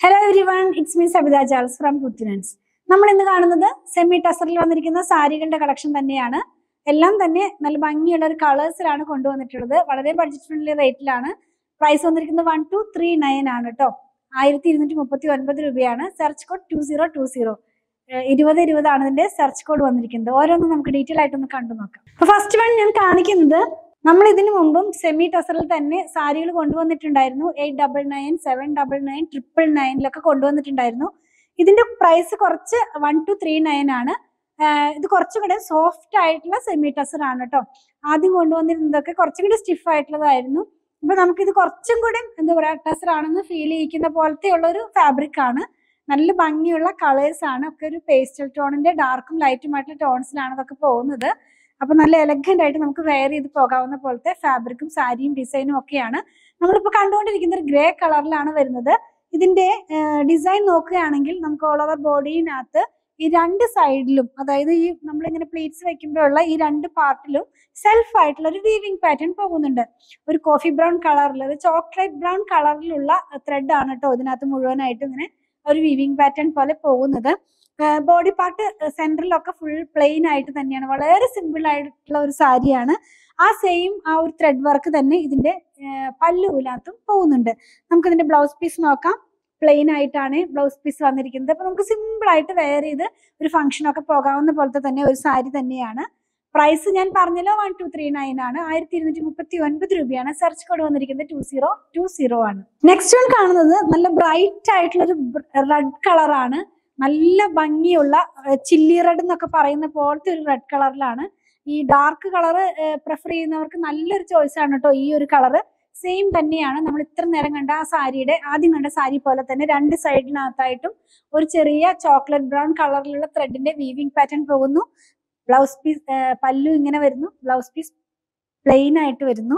hello everyone it's me Sabitha Charles from പുത്തുനൻസ് നമ്മൾ ഇന്ന് കാണുന്നത് സെമി ടസറിൽ വന്നിരിക്കുന്ന സാരികളുടെ കളക്ഷൻ തന്നെയാണ് എല്ലാം തന്നെ നല്ല ഭംഗിയുള്ള ഒരു കളേഴ്സിലാണ് കൊണ്ടുവന്നിട്ടുള്ളത് വളരെ ബഡ്ജറ്റ് ഫ്രണ്ട്ലി റേറ്റിലാണ് പ്രൈസ് വന്നിരിക്കുന്നത് വൺ ടു ത്രീ നയൻ ആണ് കേട്ടോ ആയിരത്തി ഇരുന്നൂറ്റി മുപ്പത്തി ഒൻപത് രൂപയാണ് search code two zero two zero ഇരുപത് ഇരുപതാണ് ഇതിന്റെ സെർച്ച് കോഡ് വന്നിരിക്കുന്നത് ഓരോന്നും നമുക്ക് ഡീറ്റെയിൽ ആയിട്ടൊന്ന് കണ്ടു നോക്കാം അപ്പൊ ഫസ്റ്റ് വൺ ഞാൻ കാണിക്കുന്നത് നമ്മൾ ഇതിനു മുമ്പും സെമി ടസറിൽ തന്നെ സാരികൾ കൊണ്ടുവന്നിട്ടുണ്ടായിരുന്നു eight double nine seven double nine triple നയനിലൊക്കെ കൊണ്ടുവന്നിട്ടുണ്ടായിരുന്നു ഇതിന്റെ പ്രൈസ് കുറച്ച് വൺ ടു ത്രീ നയൻ ആണ് ആഹ് ഇത് കുറച്ചും കൂടെ സോഫ്റ്റ് ആയിട്ടുള്ള സെമി ടസർ ആണ് കേട്ടോ ആദ്യം കൊണ്ടുവന്നിരുന്നതൊക്കെ കുറച്ചും കൂടി സ്റ്റിഫ് ആയിട്ടുള്ളതായിരുന്നു അപ്പൊ നമുക്കിത് കുറച്ചും കൂടെ എന്താ പറയാ ടസർ ആണെന്ന് ഫീൽ ചെയ്യിക്കുന്ന പോലത്തെ ഉള്ള ഒരു ഫാബ്രിക് ആണ് നല്ല ഭംഗിയുള്ള കളേഴ്സ് ആണ് ഒക്കെ ഒരു പേസ്റ്റൽ ടോണിന്റെ ഡാർക്കും ലൈറ്റും ആയിട്ടുള്ള ടോൺസിലാണ് ഇതൊക്കെ പോകുന്നത് അപ്പൊ നല്ല എലഗന്റ് ആയിട്ട് നമുക്ക് വെയർ ചെയ്ത് പോകാവുന്ന പോലത്തെ ഫാബ്രിക്കും സാരിയും ഡിസൈനും ഒക്കെയാണ് നമ്മളിപ്പോ കണ്ടുകൊണ്ടിരിക്കുന്ന ഒരു ഗ്രേ കളറിലാണ് വരുന്നത് ഇതിന്റെ ഡിസൈൻ നോക്കുകയാണെങ്കിൽ നമുക്ക് ഓൾ ഓവർ ബോഡിയിനകത്ത് ഈ രണ്ട് സൈഡിലും അതായത് ഈ നമ്മളിങ്ങനെ പ്ലീറ്റ്സ് വെക്കുമ്പോഴുള്ള ഈ രണ്ട് പാർട്ടിലും സെൽഫ് ആയിട്ടുള്ള ഒരു വീവിംഗ് പാറ്റേൺ പോകുന്നുണ്ട് ഒരു കോഫി ബ്രൗൺ കളറിൽ ഒരു ചോക്ലേറ്റ് ബ്രൗൺ കളറിലുള്ള ത്രെഡ് ആണ് കേട്ടോ ഇതിനകത്ത് മുഴുവനായിട്ട് ഇങ്ങനെ ഒരു വീവിംഗ് പാറ്റേൺ പോലെ പോകുന്നത് ബോഡി പാർട്ട് സെന്ററിലൊക്കെ ഫുൾ പ്ലെയിൻ ആയിട്ട് തന്നെയാണ് വളരെ സിമ്പിൾ ആയിട്ടുള്ള ഒരു സാരിയാണ് ആ സെയിം ആ ഒരു ത്രെഡ് വർക്ക് തന്നെ ഇതിന്റെ പല്ലുവിനകത്തും പോകുന്നുണ്ട് നമുക്ക് ഇതിന്റെ ബ്ലൗസ് പീസ് നോക്കാം പ്ലെയിൻ ആയിട്ടാണ് ബ്ലൗസ് പീസ് വന്നിരിക്കുന്നത് അപ്പൊ നമുക്ക് സിമ്പിൾ ആയിട്ട് വെയർ ചെയ്ത് ഒരു ഫംഗ്ഷൻ ഒക്കെ പോകാവുന്ന പോലത്തെ തന്നെ ഒരു സാരി തന്നെയാണ് പ്രൈസ് ഞാൻ പറഞ്ഞല്ലോ വൺ ടു ത്രീ നയൻ ആണ് ആയിരത്തി ഇരുന്നൂറ്റി മുപ്പത്തി ഒൻപത് രൂപയാണ് സെർച്ച് കോഡ് വന്നിരിക്കുന്നത് ടു സീറോ ടു സീറോ ആണ് നെക്സ്റ്റ് വൺ കാണുന്നത് നല്ല ബ്രൈറ്റ് ആയിട്ടുള്ള ഒരു റെഡ് കളറാണ് നല്ല ഭംഗിയുള്ള ചില്ലി റെഡ് എന്നൊക്കെ പറയുന്ന പോലത്തെ ഒരു റെഡ് കളറിലാണ് ഈ ഡാർക്ക് കളർ പ്രിഫർ ചെയ്യുന്നവർക്ക് നല്ലൊരു ചോയ്സ് ആണ് കേട്ടോ ഈ ഒരു കളറ് സെയിം തന്നെയാണ് നമ്മൾ ഇത്ര നേരം കണ്ട ആ സാരിയുടെ ആദ്യം കണ്ട സാരി പോലെ തന്നെ രണ്ട് സൈഡിനകത്തായിട്ടും ഒരു ചെറിയ ചോക്ലേറ്റ് ബ്രൗൺ കളറിലുള്ള ത്രെഡിന്റെ വീവിംഗ് പാറ്റേൺ പോകുന്നു ബ്ലൗസ് പീസ് പല്ലു ഇങ്ങനെ വരുന്നു ബ്ലൗസ് പീസ് പ്ലെയിൻ ആയിട്ട് വരുന്നു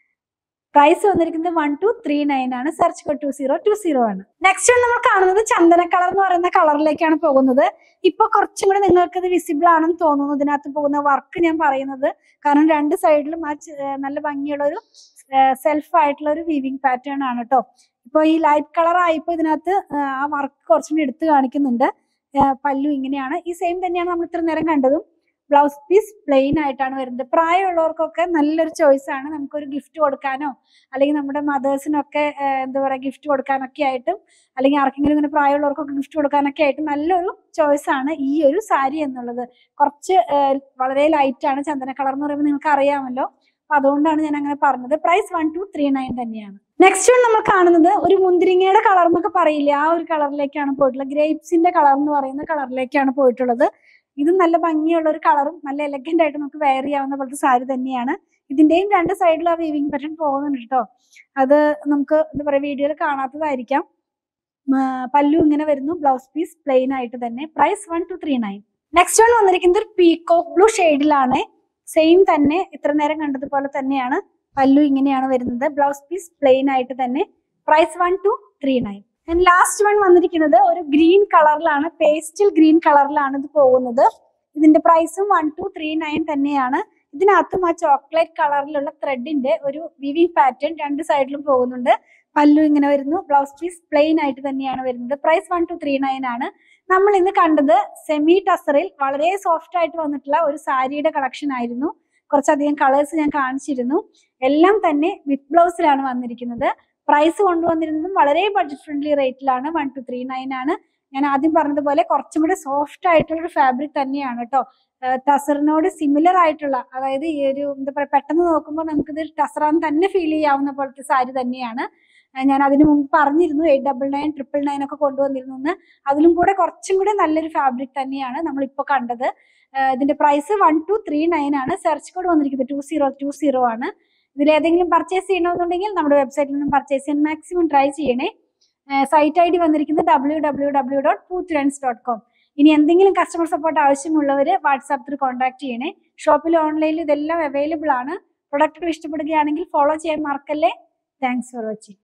പ്രൈസ് വന്നിരിക്കുന്നത് വൺ ടു ത്രീ നയൻ ആണ് search code two zero two zero ആണ് നെക്സ്റ്റ് നമ്മൾ കാണുന്നത് ചന്ദന കളർ എന്ന് പറയുന്ന കളറിലേക്കാണ് പോകുന്നത് ഇപ്പൊ കുറച്ചും കൂടി നിങ്ങൾക്ക് ഇത് വിസിബിൾ ആണെന്ന് തോന്നുന്നു ഇതിനകത്ത് പോകുന്ന വർക്ക് ഞാൻ പറയുന്നത് കാരണം രണ്ട് സൈഡിലും ആ ചെ- ഏർ നല്ല ഭംഗിയുള്ള ഒരു സെൽഫ് ആയിട്ടുള്ള ഒരു വീവിംഗ് പാറ്റേൺ ആണ് കേട്ടോ ഇപ്പൊ ഈ ലൈറ്റ് കളർ ആയപ്പോ ഇതിനകത്ത് ഏർ ആ വർക്ക് കുറച്ചും കൂടി എടുത്ത് കാണിക്കുന്നുണ്ട് ഏർ പല്ലു ഇങ്ങനെയാണ് ഈ സെയിം തന്നെയാണ് നമ്മൾ ഇത്ര നേരം കണ്ടതും ബ്ലൗസ് പീസ് പ്ലെയിൻ ആയിട്ടാണ് വരുന്നത് പ്രായമുള്ളവർക്കൊക്കെ നല്ലൊരു ചോയ്സ് ആണ് നമുക്കൊരു ഗിഫ്റ്റ് കൊടുക്കാനോ അല്ലെങ്കിൽ നമ്മുടെ മദേഴ്സിനൊക്കെ എന്താ പറയുക ഗിഫ്റ്റ് കൊടുക്കാനൊക്കെ ആയിട്ടും അല്ലെങ്കിൽ ആർക്കെങ്കിലും ഇങ്ങനെ പ്രായമുള്ളവർക്കൊക്കെ ഗിഫ്റ്റ് കൊടുക്കാനൊക്കെ ആയിട്ട് നല്ലൊരു ചോയ്സ് ആണ് ഈ ഒരു സാരി എന്നുള്ളത് കുറച്ച് ഏർ വളരെ ലൈറ്റ് ആണ് ചന്ദന കളർ എന്ന് പറയുമ്പോൾ നിങ്ങൾക്ക് അറിയാമല്ലോ അപ്പൊ അതുകൊണ്ടാണ് ഞാൻ അങ്ങനെ പറഞ്ഞത് price one two three nine തന്നെയാണ് നെക്സ്റ്റ് വൺ നമ്മൾ കാണുന്നത് ഒരു മുന്തിരിങ്ങയുടെ കളർ എന്നൊക്കെ പറയില്ലേ ആ ഒരു കളറിലേക്കാണ് പോയിട്ടുള്ളത് ഗ്രേപ്സിന്റെ കളർ എന്ന് പറയുന്ന കളറിലേക്കാണ് പോയിട്ടുള്ളത് ഇത് നല്ല ഭംഗിയുള്ള ഒരു കളറും നല്ല എലഗന്റ് ആയിട്ട് നമുക്ക് വെയർ ചെയ്യാവുന്ന പോലത്തെ സാരി തന്നെയാണ് ഇതിന്റെയും രണ്ട് സൈഡിലും ആ വീവിംഗ് പാറ്റേൺ പോകുന്നുണ്ട് കേട്ടോ അത് നമുക്ക് എന്താ പറയാ വീഡിയോയിൽ കാണാത്തതായിരിക്കാം ആ, പല്ലു ഇങ്ങനെ വരുന്നു ബ്ലൗസ് പീസ് പ്ലെയിൻ ആയിട്ട് തന്നെ price one two three nine next one വന്നിരിക്കുന്നത് ഒരു പീകോക്ക് ബ്ലൂ ഷെയ്ഡിലാണ് സെയിം തന്നെ ഇത്ര നേരം കണ്ടതുപോലെ തന്നെയാണ് പല്ലു ഇങ്ങനെയാണ് വരുന്നത് ബ്ലൗസ് പീസ് പ്ലെയിൻ ആയിട്ട് തന്നെ price one two three nine and last one വന്നിരിക്കുന്നത് ഒരു ഗ്രീൻ കളറിലാണ് പേസ്റ്റൽ ഗ്രീൻ കളറിലാണ് ഇത് പോകുന്നത് ഇതിന്റെ പ്രൈസും വൺ ടു ത്രീ നയൻ തന്നെയാണ് ഇതിനകത്തും ആ ചോക്ലേറ്റ് കളറിലുള്ള ത്രെഡിന്റെ ഒരു വിവിങ് പാറ്റേൺ രണ്ട് സൈഡിലും പോകുന്നുണ്ട് പല്ലു ഇങ്ങനെ വരുന്നു ബ്ലൗസ് പീസ് പ്ലെയിൻ ആയിട്ട് തന്നെയാണ് വരുന്നത് price one two three nine ആണ് നമ്മൾ ഇന്ന് കണ്ടത് സെമി ടസറിൽ വളരെ സോഫ്റ്റ് ആയിട്ട് വന്നിട്ടുള്ള ഒരു സാരിയുടെ കളക്ഷൻ ആയിരുന്നു കുറച്ചധികം കളേഴ്സ് ഞാൻ കാണിച്ചിരുന്നു എല്ലാം തന്നെ വിത്ത് ബ്ലൗസിലാണ് വന്നിരിക്കുന്നത് പ്രൈസ് കൊണ്ടുവന്നിരുന്നതും വളരെ ബഡ്ജറ്റ് ഫ്രണ്ട്ലി റേറ്റിലാണ് വൺ ടു ത്രീ നയൻ ആണ് ഞാൻ ആദ്യം പറഞ്ഞതുപോലെ കുറച്ചും കൂടി സോഫ്റ്റ് ആയിട്ടുള്ള ഒരു ഫാബ്രിക് തന്നെയാണ് കേട്ടോ ടസറിനോട് സിമിലർ ആയിട്ടുള്ള അതായത് ഈ ഒരു എന്താ പറയുക പെട്ടെന്ന് നോക്കുമ്പോൾ നമുക്കിത് ടസറാന്ന് തന്നെ ഫീൽ ചെയ്യാവുന്ന പോലത്തെ സാരി തന്നെയാണ് ആ, ഞാൻ അതിന് മുമ്പ് പറഞ്ഞിരുന്നു eight double nine triple nine ഒക്കെ കൊണ്ടുവന്നിരുന്നു എന്ന് അതിലും കൂടെ കുറച്ചും കൂടെ നല്ലൊരു ഫാബ്രിക് തന്നെയാണ് നമ്മളിപ്പോൾ കണ്ടത് ആ, ഇതിന്റെ price one two three nine ആണ് സെർച്ച് കോഡ് വന്നിരിക്കുന്നത് ടു സീറോ ടു സീറോ ആണ് ഇതിൽ ഏതെങ്കിലും പർച്ചേസ് ചെയ്യണമെന്നുണ്ടെങ്കിൽ നമ്മുടെ വെബ്സൈറ്റിൽ നിന്നും പർച്ചേസ് ചെയ്യാൻ മാക്സിമം ട്രൈ ചെയ്യണേ സൈറ്റ് ഐ ഡി വന്നിരിക്കുന്നത് ഡബ്ല്യൂ ഡബ്ല്യൂ ഡബ്ല്യൂ ഡോട്ട് പൂത്തുരൻസ് ഡോട്ട് കോം ഇനി എന്തെങ്കിലും കസ്റ്റമർ സപ്പോർട്ട് ആവശ്യമുള്ളവർ വാട്സാപ്പ് ത്രൂ കോൺടാക്ട് ചെയ്യണേ ഷോപ്പിൽ ഓൺലൈനിൽ ഇതെല്ലാം അവൈലബിൾ ആണ് പ്രൊഡക്റ്റുകൾ ഇഷ്ടപ്പെടുകയാണെങ്കിൽ ഫോളോ ചെയ്യാൻ മറക്കല്ലേ താങ്ക്സ് ഫോർ വാച്ചിങ്